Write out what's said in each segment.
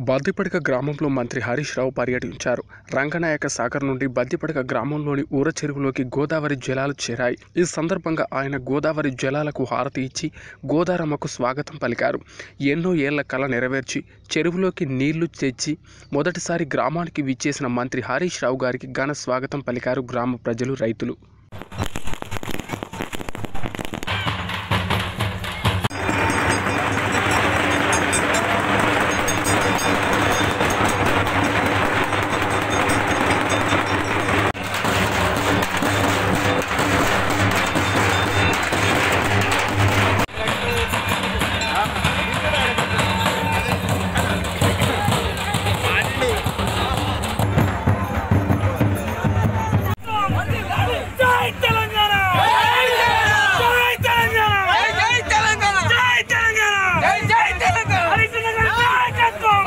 బద్దిపడక గ్రామంలో మంత్రి హరీష్ రావు పర్యటించారు రంగనాయక సాగర్ నుండి బద్దిపడక గ్రామంలోని ఊర చెరువులోకి గోదావరి జలాలు చేరాయి ఈ సందర్భంగా ఆయన గోదావరి జలాలకు హారతి ఇచ్చి గోదారమ్మకు స్వాగతం పలికారు ఎన్నో ఏళ్ల కళ నెరవేర్చి చెరువులోకి నీళ్లు తెచ్చి మొదటిసారి గ్రామానికి విచ్చేసిన మంత్రి హరీష్ రావు గారికి ఘన స్వాగతం పలికారు గ్రామ ప్రజలు రైతులు జై తెలంగాణ జై తెలంగాణ జై తెలంగాణ జై తెలంగాణ జై జై తెలంగాణ హరిచంద్ర గారి నాయకత్వం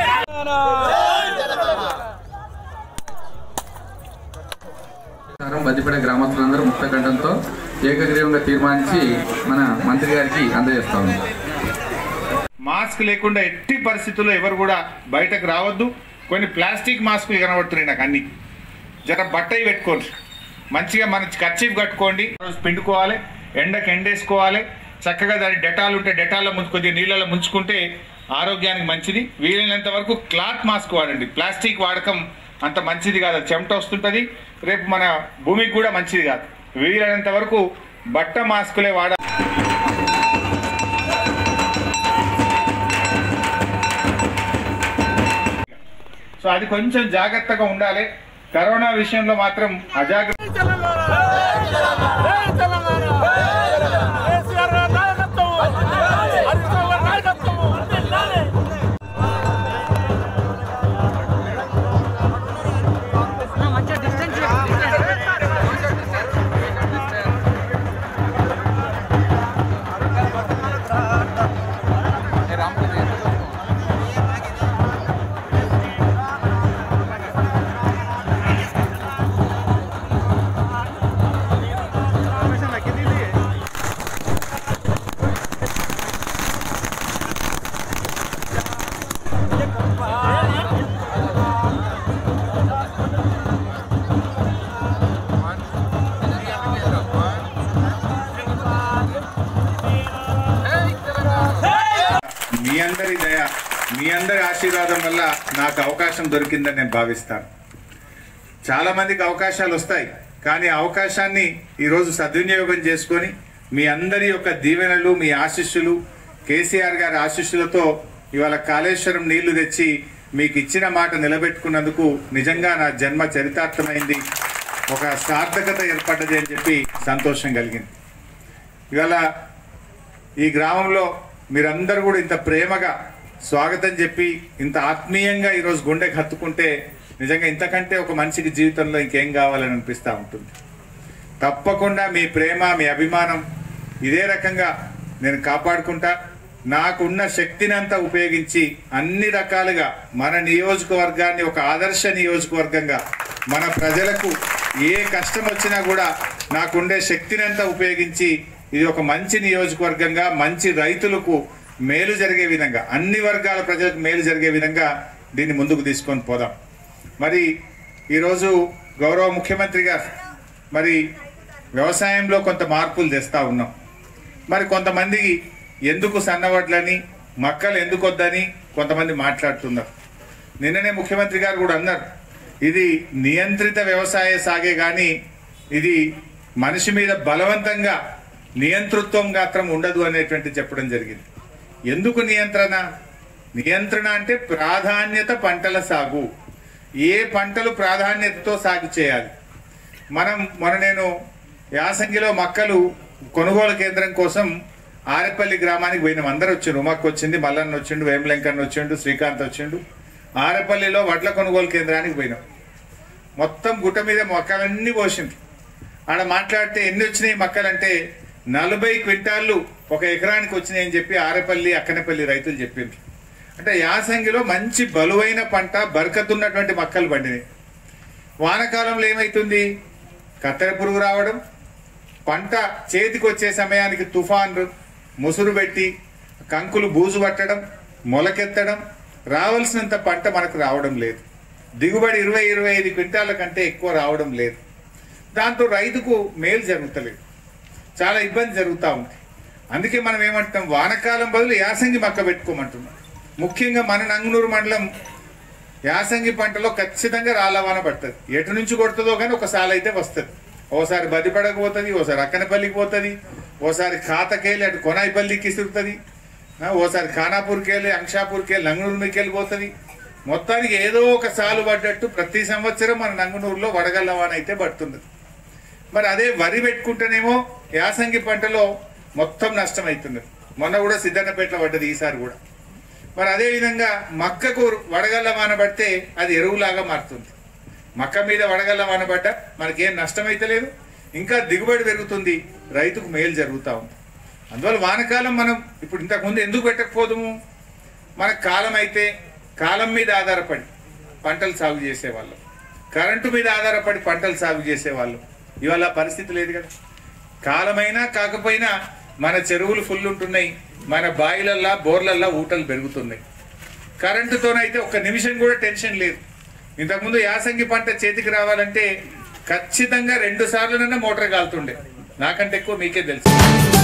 ప్రకారం బద్దిపేట గ్రామస్తులందరూ ముక్తకంఠంతో ఏకగ్రీవంగా తీర్మానించి మన మంత్రి గారికి అందజేస్తా ఉన్నాం మాస్క్ లేకుండా ఎట్టి పరిస్థితుల్లో ఎవరు కూడా బయటకు రావద్దు కొన్ని ప్లాస్టిక్ మాస్కులు కనబడుతున్నాయి నాకు అన్ని జర బట్టయి పెట్టుకోండి మంచిగా మన కర్చీఫ్ కట్టుకోండి రోజు పిండుకోవాలి ఎండకు ఎండేసుకోవాలి చక్కగా దాని డెటాల్ ఉంటే డెటాల్లో ముంచు కొద్దిగా నీళ్ళలో ముంచుకుంటే ఆరోగ్యానికి మంచిది వీలైనంత వరకు క్లాత్ మాస్క్ వాడండి ప్లాస్టిక్ వాడకం అంత మంచిది కాదు అది చెమట వస్తుంటుంది రేపు మన భూమికి కూడా మంచిది కాదు వీలైనంత వరకు బట్ట మాస్కులే వాడాలి సో అది కొంచెం జాగ్రత్తగా ఉండాలి కరోనా విషయంలో మాత్రం అజాగ్రత్త జై తెలంగాణ కేసీఆర్ గారి నాయకత్వం హరిచంద్ర గారి నాయకత్వం వర్ధిల్లాలి. మీ అందరి దయ మీ అందరి ఆశీర్వాదం వల్ల నాకు అవకాశం దొరికిందని నేను భావిస్తాను చాలా మందికి అవకాశాలు వస్తాయి కానీ ఆ అవకాశాన్ని ఈరోజు సద్వినియోగం చేసుకొని మీ అందరి యొక్క దీవెనలు మీ ఆశీస్సులు కేసీఆర్ గారి ఆశీస్సులతో ఇవాళ కాళేశ్వరం నీళ్లు తెచ్చి మీకు ఇచ్చిన మాట నిలబెట్టుకున్నందుకు నిజంగా నా జన్మ చరితార్థమైంది ఒక సార్థకత ఏర్పడ్డది అని చెప్పి సంతోషం కలిగింది ఇవాళ ఈ గ్రామంలో మీరందరూ కూడా ఇంత ప్రేమగా స్వాగతం చెప్పి ఇంత ఆత్మీయంగా ఈరోజు గుండెకి హత్తుకుంటే నిజంగా ఇంతకంటే ఒక మనిషికి జీవితంలో ఇంకేం కావాలని అనిపిస్తూ ఉంటుంది తప్పకుండా మీ ప్రేమ మీ అభిమానం ఇదే రకంగా నేను కాపాడుకుంటా నాకున్న శక్తిని అంతా ఉపయోగించి అన్ని రకాలుగా మన నియోజకవర్గాన్ని ఒక ఆదర్శ నియోజకవర్గంగా మన ప్రజలకు ఏ కష్టం వచ్చినా కూడా నాకుండే శక్తిని అంతా ఉపయోగించి ఇది ఒక మంచి నియోజకవర్గంగా మంచి రైతులకు మేలు జరిగే విధంగా అన్ని వర్గాల ప్రజలకు మేలు జరిగే విధంగా దీన్ని ముందుకు తీసుకొని పోదాం మరి ఈరోజు గౌరవ ముఖ్యమంత్రి గారు మరి వ్యవసాయంలో కొంత మార్పులు తెస్తా ఉన్నాం మరి కొంతమంది ఎందుకు సన్నవడ్లని మక్కలు ఎందుకు వద్దని కొంతమంది మాట్లాడుతున్నారు నిన్ననే ముఖ్యమంత్రి గారు కూడా అన్నారు ఇది నియంత్రిత వ్యవసాయ సాగే కానీ ఇది మనిషి మీద బలవంతంగా నియంతృత్వం మాత్రం ఉండదు అనేటువంటి చెప్పడం జరిగింది ఎందుకు నియంత్రణ నియంత్రణ అంటే ప్రాధాన్యత పంటల సాగు ఏ పంటలు ప్రాధాన్యతతో సాగు చేయాలి మనం మొన్న నేను యాసంగిలో మక్కలు కొనుగోలు కేంద్రం కోసం ఆరెపల్లి గ్రామానికి పోయినాం అందరు వచ్చిండు ఉమక్ వచ్చింది మల్లన్న వచ్చిండు వేమలంకన్న వచ్చిండు శ్రీకాంత్ వచ్చిండు ఆరెపల్లిలో వడ్ల కొనుగోలు కేంద్రానికి పోయినాం మొత్తం గుట్ట మీద మొక్కలన్నీ పోసింది ఆడ మాట్లాడితే ఎన్ని వచ్చినాయి మొక్కలంటే నలభై క్వింటాళ్ళు ఒక ఎకరానికి వచ్చినాయని చెప్పి ఆరెపల్లి అక్కనపల్లి రైతులు చెప్పిండ్రు అంటే యాసంగిలో మంచి బలువైన పంట బరకతున్నటువంటి మొక్కలు పండినాయి వానకాలంలో ఏమవుతుంది కత్తెర పురుగు రావడం పంట చేతికి వచ్చే సమయానికి తుఫాన్లు ముసురు పెట్టి కంకులు బూజు పట్టడం మొలకెత్తడం రావాల్సినంత పంట మనకు రావడం లేదు దిగుబడి ఇరవై ఇరవై ఐదు క్వింటాల కంటే ఎక్కువ రావడం లేదు దాంతో రైతుకు మేలు జరుగుతలేదు చాలా ఇబ్బంది జరుగుతూ ఉంది అందుకే మనం ఏమంటున్నాం వానకాలం బదులు యాసంగి మక్క పెట్టుకోమంటున్నాం ముఖ్యంగా మన నంగునూరు మండలం యాసంగి పంటలో ఖచ్చితంగా రాళ్ళ వాన పడుతుంది ఎటు నుంచి కొడుతుందో కానీ ఒక సాల అయితే వస్తుంది ఓసారి బదిపడకు పోతుంది ఓసారి అక్కనపల్లికి పోతుంది ఓసారి ఖాతకెళ్ళి అటు కొనాయిపల్లికి ఇసురుతుంది ఆ, ఓసారి ఖానాపూర్కి వెళ్ళి అంక్షాపూర్కి వెళ్ళి నంగునూరుకి వెళ్ళి పోతుంది మొత్తానికి ఏదో ఒక సాలు పడ్డట్టు ప్రతి సంవత్సరం మన నంగునూరులో వడగళ్ళ వాన అయితే పడుతున్నది మరి అదే వరి పెట్టుకుంటేనేమో యాసంగి పంటలో మొత్తం నష్టం అవుతున్నది మొన్న కూడా సిద్ధన్నపేట పడ్డది ఈసారి కూడా మరి అదే విధంగా మక్కకు వడగళ్ళ వాన పడితే అది ఎరువులాగా మారుతుంది మక్క మీద వడగళ్ళ వాన పడ్డ మనకేం నష్టం అయితే లేదు ఇంకా దిగుబడి పెరుగుతుంది రైతుకు మేలు జరుగుతూ ఉంది అందువల్ల వానకాలం మనం ఇప్పుడు ఇంతకుముందు ఎందుకు పెట్టకపోదుము మనకు కాలం అయితే కాలం మీద ఆధారపడి పంటలు సాగు చేసేవాళ్ళం కరెంటు మీద ఆధారపడి పంటలు సాగు చేసేవాళ్ళం ఇవాళ ఆ పరిస్థితి లేదు కదా కాలమైనా కాకపోయినా మన చెరువులు ఫుల్ ఉంటున్నాయి మన బాయిలల్లా బోర్లల్లా ఊటలు పెరుగుతున్నాయి కరెంటుతోనైతే ఒక్క నిమిషం కూడా టెన్షన్ లేదు ఇంతకుముందు యాసంగి పంట చేతికి రావాలంటే ఖచ్చితంగా రెండు సార్లునైనా మోటార్ కాలుతుండే నాకంటే ఎక్కువ మీకే తెలుసు